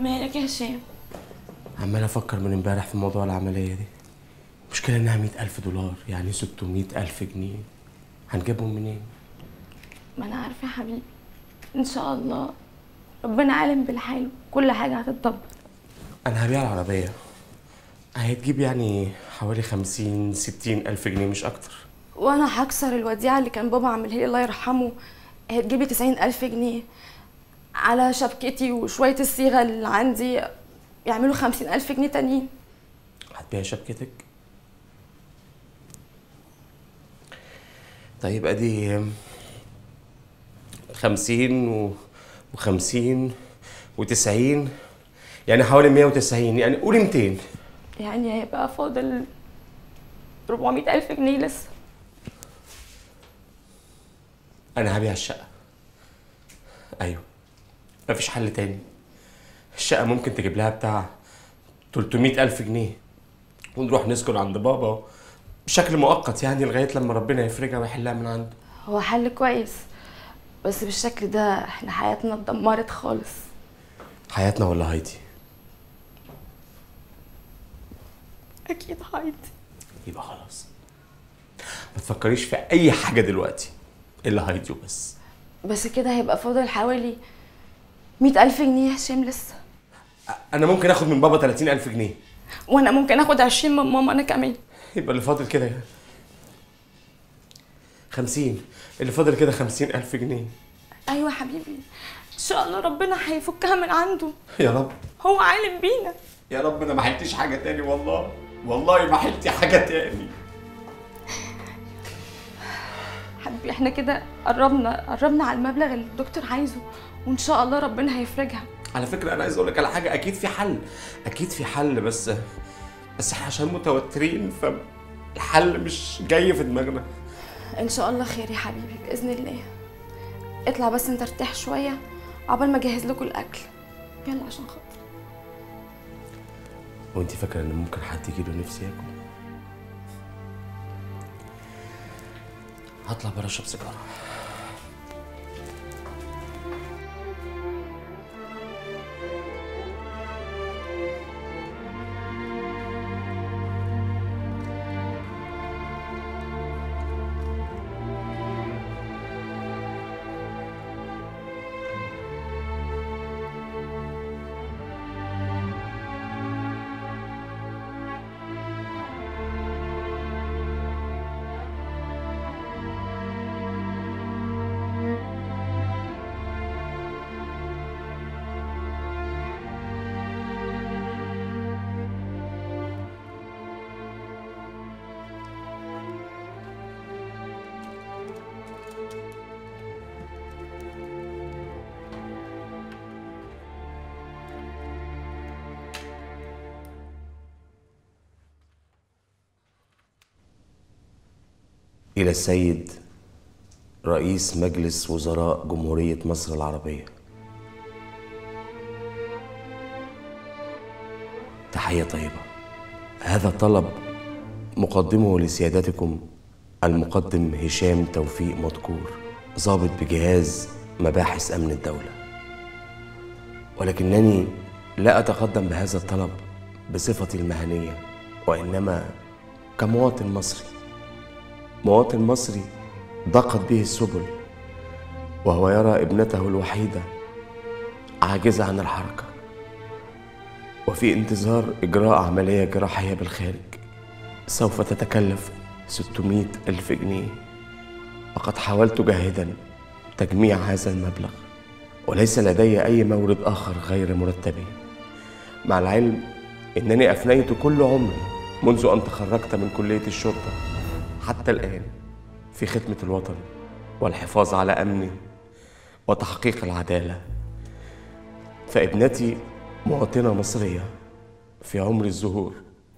مالك يا هشام عمال افكر من امبارح في موضوع العمليه دي المشكله انها مئة ألف دولار يعني 600 ألف جنيه هنجيبهم منين ما انا عارفه يا حبيبي ان شاء الله ربنا عالم بالحال كل حاجه هتتدبر انا هبيع العربيه هتجيب يعني حوالي خمسين ستين ألف جنيه مش أكتر وانا هكسر الوديعه اللي كان بابا عاملها لي الله يرحمه هتجيبي تسعين الف جنيه على شبكتي وشويه الصيغه اللي عندي يعملوا خمسين الف جنيه تانيين هتبيع شبكتك طيب ادي خمسين و... وخمسين وتسعين يعني حوالي مية وتسعين يعني قولي ميتين يعني هيبقى فاضل 400 ألف جنيه لسه انا هبيع الشقه ايوه مفيش حل تاني الشقه ممكن تجيب لها بتاع 300 الف جنيه ونروح نسكن عند بابا بشكل مؤقت يعني لغايه لما ربنا يفرجها ويحلها من عنده هو حل كويس بس بالشكل ده احنا حياتنا اتدمرت خالص حياتنا ولا هايدي أكيد هايدي يبقى خلاص ما تفكريش في اي حاجه دلوقتي الا هايدي وبس بس كده هيبقى فاضل حوالي مئة ألف جنيه يا هشام لسه انا ممكن اخد من بابا 30 الف جنيه وأنا ممكن آخد عشرين من ماما أنا كمان يبقى اللي فاضل كده خمسين اللي فاضل كده خمسين ألف جنيه أيوة حبيبي إن شاء الله ربنا هيفكها من عنده يا رب هو عالم بينا يا رب انا ما حلتش حاجه تاني والله والله ما حلتي حاجه تاني حبيبي احنا كده قربنا قربنا على المبلغ اللي الدكتور عايزه وإن شاء الله ربنا هيفرجها على فكره انا عايز اقول لك على حاجه اكيد في حل اكيد في حل بس بس احنا عشان متوترين فالحل مش جاي في دماغنا ان شاء الله خير يا حبيبي باذن الله اطلع بس انت ارتاح شويه عقبال ما اجهز لكم الاكل يلا عشان خاطر وانت فاكره ان ممكن حد يجي له نفسي ياكل هطلع بره اشرب سيجاره إلى السيد رئيس مجلس وزراء جمهورية مصر العربية تحية طيبة هذا الطلب مقدمه لسيادتكم المقدم هشام توفيق مذكور ضابط بجهاز مباحث أمن الدولة ولكنني لا أتقدم بهذا الطلب بصفتي المهنية وإنما كمواطن مصري مواطن مصري ضاقت به السبل وهو يرى ابنته الوحيدة عاجزة عن الحركة وفي انتظار إجراء عملية جراحية بالخارج سوف تتكلف 600 ألف جنيه وقد حاولت جاهدا تجميع هذا المبلغ وليس لدي أي مورد آخر غير مرتبي مع العلم أنني أفنيت كل عمري منذ أن تخرجت من كلية الشرطة حتى الآن في خدمة الوطن والحفاظ على أمنه وتحقيق العدالة فابنتي مواطنة مصرية في عمر الزهور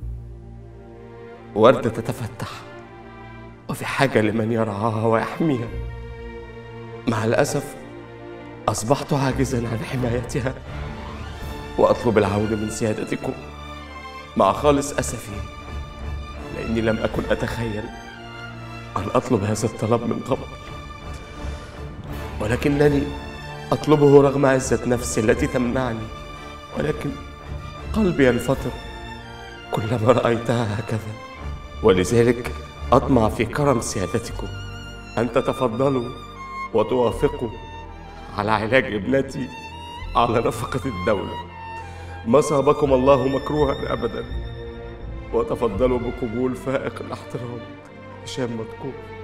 وردة تتفتح وفي حاجة لمن يرعاها ويحميها مع الأسف أصبحت عاجزا عن حمايتها وأطلب العون من سيادتكم مع خالص أسفي لأني لم أكن أتخيل أن أطلب هذا الطلب من قبل ولكنني أطلبه رغم عزة نفسي التي تمنعني ولكن قلبي ينفطر كلما رأيتها هكذا ولذلك أطمع في كرم سيادتكم أن تتفضلوا وتوافقوا على علاج ابنتي على نفقة الدولة ما صابكم الله مكروها أبدا وتفضلوا بقبول فائق الاحترام هشام مدكور